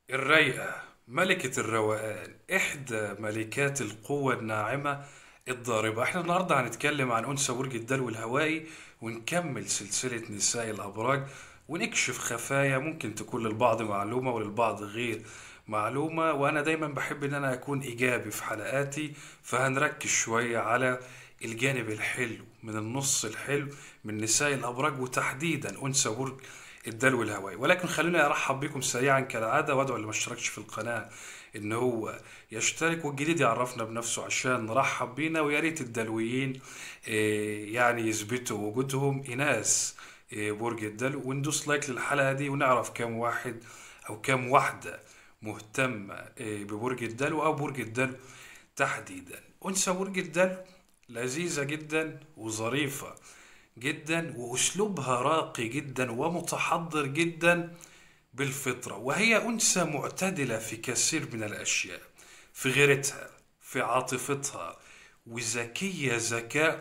الرايقة ملكة الروقان إحدى ملكات القوة الناعمة الضاربة احنا النهاردة هنتكلم عن أنثى برج الدلو الهوائي ونكمل سلسلة نساء الأبراج ونكشف خفايا ممكن تكون للبعض معلومة وللبعض غير معلومة وأنا دايما بحب إن أنا أكون إيجابي في حلقاتي فهنركز شوية على الجانب الحلو من النص الحلو من نساء الأبراج وتحديدا أنثى برج الدلو الهوائي ولكن خلوني ارحب بكم سريعا كالعاده وادعو اللي ما اشتركش في القناه ان هو يشترك والجديد يعرفنا بنفسه عشان نرحب بينا ويا ريت الدلويين آه، يعني يثبتوا وجودهم اناث آه، برج الدلو وندوس لايك للحلقه دي ونعرف كام واحد او كام واحده مهتمه آه، ببرج الدلو او برج الدلو تحديدا انثى برج الدلو لذيذه جدا وظريفه جدا واسلوبها راقي جدا ومتحضر جدا بالفطره وهي انثى معتدله في كثير من الاشياء في غيرتها في عاطفتها وذكيه ذكاء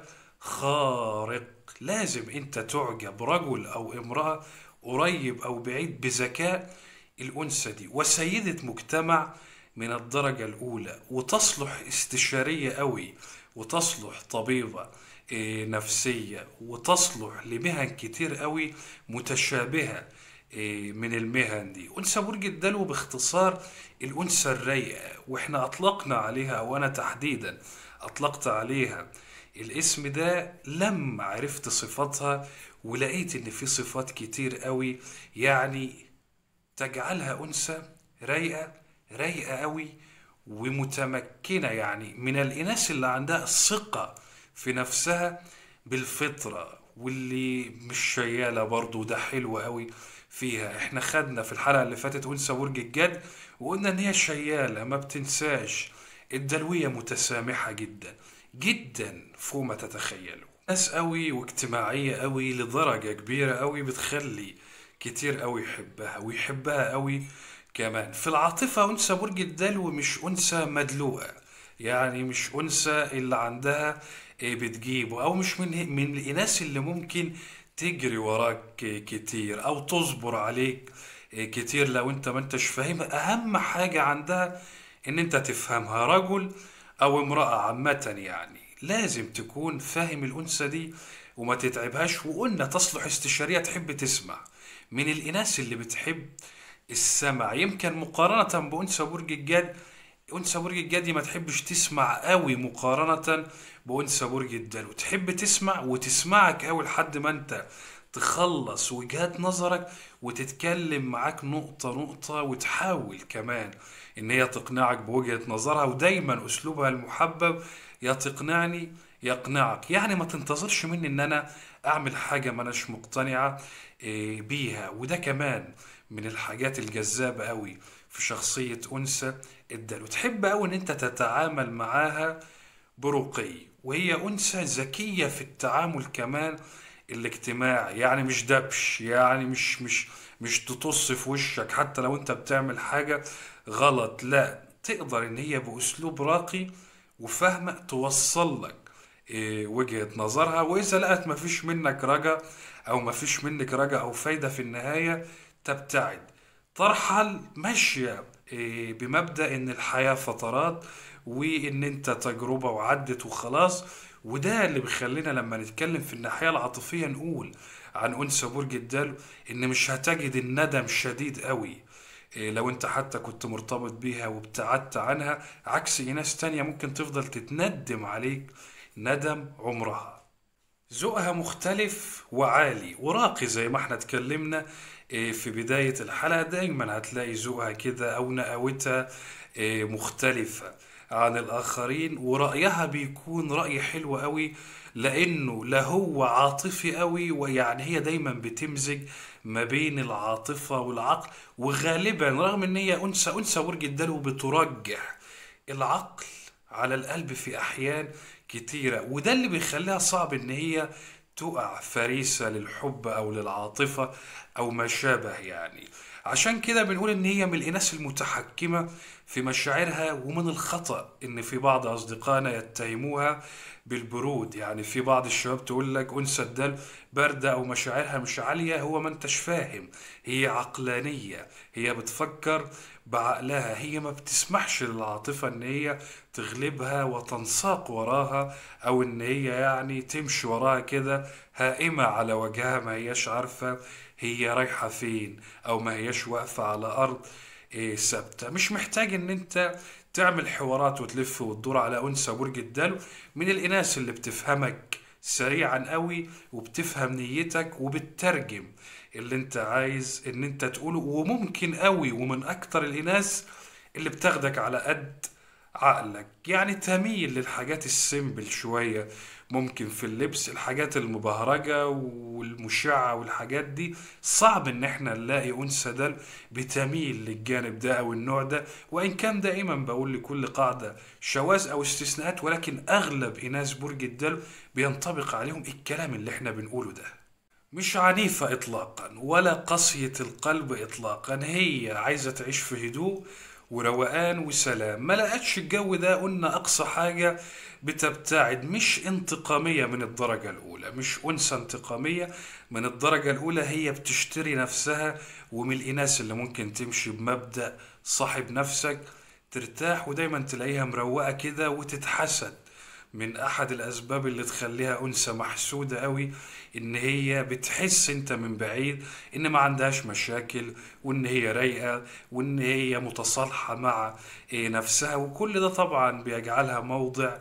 خارق لازم انت تعجب رجل او امراه قريب او بعيد بذكاء الانثى دي وسيده مجتمع من الدرجة الأولى وتصلح استشارية قوي وتصلح طبيبة إيه، نفسية وتصلح لمهن كتير قوي متشابهة إيه، من المهن دي أنثى برج الدلو باختصار الأنثى الرايقة وإحنا أطلقنا عليها أو أنا تحديدا أطلقت عليها الاسم ده لما عرفت صفاتها ولقيت إن في صفات كتير قوي يعني تجعلها أنثى رايقة رايقة قوي ومتمكنة يعني من الإناث اللي عندها ثقة في نفسها بالفطرة واللي مش شيالة برضو ده حلو قوي فيها احنا خدنا في الحلقة اللي فاتت أنثى برج الجد وقلنا إن هي شيالة ما بتنساش الدلوية متسامحة جدا جدا فوق ما تتخيلوا ناس قوي واجتماعية قوي لدرجة كبيرة قوي بتخلي كتير قوي يحبها ويحبها قوي كمان في العاطفة أنثى برج الدلو مش أنثى مدلوقة يعني مش أنثى اللي عندها إيه بتجيبه أو مش من من الإناث اللي ممكن تجري وراك كتير أو تصبر عليك إيه كتير لو أنت ما أنتش فاهمها أهم حاجة عندها إن أنت تفهمها رجل أو امرأة عامة يعني لازم تكون فاهم الأنثى دي وما تتعبهاش وقلنا تصلح استشارية تحب تسمع من الإناث اللي بتحب السمع يمكن مقارنة بأنثى برج الجد أنثى برج الجدي ما تحبش تسمع قوي مقارنة بأنثى برج الدلو تحب تسمع وتسمعك قوي لحد ما أنت تخلص وجهات نظرك وتتكلم معاك نقطة نقطة وتحاول كمان إن هي تقنعك بوجهة نظرها ودايما أسلوبها المحبب يا تقنعني يقنعك يعني ما تنتظرش مني إن أنا أعمل حاجة ما أناش مقتنعة إيه، بيها وده كمان من الحاجات الجذابة قوي في شخصية أنثى الدلو تحب قوي إن أنت تتعامل معاها برقي وهي أنثى ذكية في التعامل كمان الاجتماعي يعني مش دبش يعني مش مش مش تطص في وشك حتى لو انت بتعمل حاجة غلط لا تقدر ان هي بأسلوب راقي وفاهمة توصل لك إيه، وجهة نظرها وإذا لقت مفيش منك رجا أو مفيش منك رجا أو فايدة في النهاية تبتعد ترحل ماشية إيه، بمبدأ إن الحياة فترات وإن أنت تجربة وعدت وخلاص وده اللي بيخلينا لما نتكلم في الناحية العاطفية نقول عن أنثى برج الدلو إن مش هتجد الندم شديد قوي إيه، لو انت حتى كنت مرتبط بيها وابتعدت عنها عكس ناس تانية ممكن تفضل تتندم عليك ندم عمرها ذوقها مختلف وعالي وراقي زي ما احنا اتكلمنا إيه، في بداية الحلقة دايما هتلاقي ذوقها كده أو نقاوتها إيه، مختلفة عن الآخرين ورأيها بيكون رأي حلو قوي لأنه لا هو عاطفي قوي ويعني هي دايما بتمزج ما بين العاطفة والعقل وغالبا رغم ان هي أنثى أنثى برج الدلو بترجح العقل على القلب في أحيان كتيرة وده اللي بيخليها صعب إن هي تقع فريسة للحب أو للعاطفة أو ما شابه يعني عشان كده بنقول ان هي من الاناث المتحكمة في مشاعرها ومن الخطأ ان في بعض اصدقائنا يتهموها بالبرود يعني في بعض الشباب تقول لك انثى الدلو باردة او مشاعرها مش عالية هو ما انتش فاهم هي عقلانية هي بتفكر بعقلها هي ما بتسمحش للعاطفة ان هي تغلبها وتنساق وراها او ان هي يعني تمشي وراها كده هائمة على وجهها ما هياش عارفة هي رايحة فين او ما هياش واقفة على ارض إيه ثابتة مش محتاج ان انت تعمل حوارات وتلف وتدور على انثى برج الدلو من الاناث اللي بتفهمك سريعا قوي وبتفهم نيتك وبتترجم اللي انت عايز ان انت تقوله وممكن قوي ومن اكتر الاناث اللي بتاخدك على قد عقلك يعني تميل للحاجات السيمبل شوية ممكن في اللبس الحاجات المبهرجة والمشعة والحاجات دي صعب ان احنا نلاقي انثى دل بتميل للجانب ده او النوع ده وان كان دائما بقول لكل قاعدة شواذ او استثناءات ولكن اغلب اناث برج الدلو بينطبق عليهم الكلام اللي احنا بنقوله ده مش عنيفة إطلاقا ولا قسية القلب إطلاقا هي عايزة تعيش في هدوء وروقان وسلام ما لقتش الجو ده قلنا أقصى حاجة بتبتعد مش انتقامية من الدرجة الأولى مش أنثى انتقامية من الدرجة الأولى هي بتشتري نفسها ومن الإناث اللي ممكن تمشي بمبدأ صاحب نفسك ترتاح ودايما تلاقيها مروقة كده وتتحسد من احد الاسباب اللي تخليها انثى محسودة قوي ان هي بتحس انت من بعيد ان ما عندهاش مشاكل وان هي رايقة وان هي متصالحة مع إيه، نفسها وكل ده طبعا بيجعلها موضع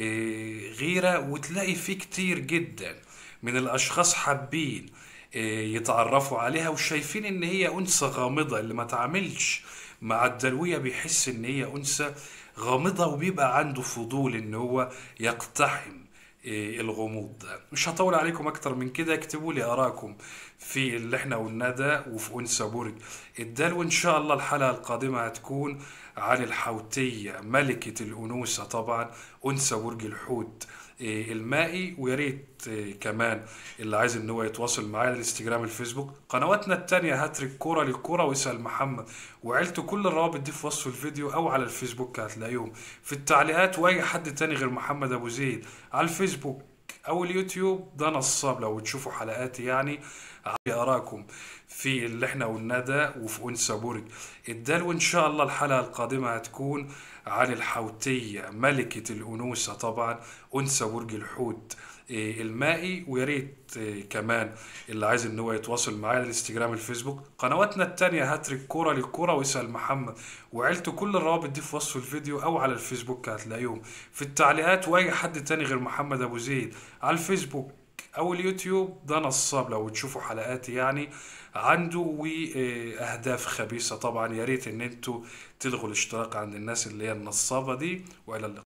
إيه، غيرة وتلاقي فيه كتير جدا من الاشخاص حابين إيه، يتعرفوا عليها وشايفين ان هي انثى غامضة اللي ما تعملش مع الدلوية بيحس ان هي انثى غامضة وبيبقى عنده فضول ان هو يقتحم إيه، الغموض ده مش هطول عليكم اكتر من كده اكتبوا لي ارائكم في اللي احنا قلناه ده وفي انثى برج الدلو ان شاء الله الحلقة القادمة هتكون عن الحوتية ملكة الانوثة طبعا انثى برج الحوت إيه، المائي ويا ريت إيه، كمان اللي عايز ان هو يتواصل معايا الانستجرام الفيسبوك قنواتنا التانية هاتريك كورة للكورة واسأل محمد وعيلته كل الروابط دي في وصف الفيديو او على الفيسبوك هتلاقيهم في التعليقات واي حد تاني غير محمد ابو زيد على الفيسبوك او اليوتيوب ده نصاب لو تشوفوا حلقاتي يعني علي اراكم في اللي احنا قلناه ده وفي انثى برج الدلو ان شاء الله الحلقه القادمه هتكون عن الحوتيه ملكه الانوثه طبعا انثى برج الحوت إيه، المائي ويا ريت إيه، كمان اللي عايز ان هو يتواصل معايا الانستجرام الفيسبوك قنواتنا التانية هاتريك كورة للكورة واسأل محمد وعيلته كل الروابط دي في وصف الفيديو او على الفيسبوك هتلاقيهم في التعليقات واي حد تاني غير محمد ابو زيد على الفيسبوك او اليوتيوب ده نصاب لو تشوفوا حلقاتي يعني عنده واهداف خبيثة طبعا يا ريت ان انتوا تلغوا الاشتراك عند الناس اللي هي النصابة دي والى اللقاء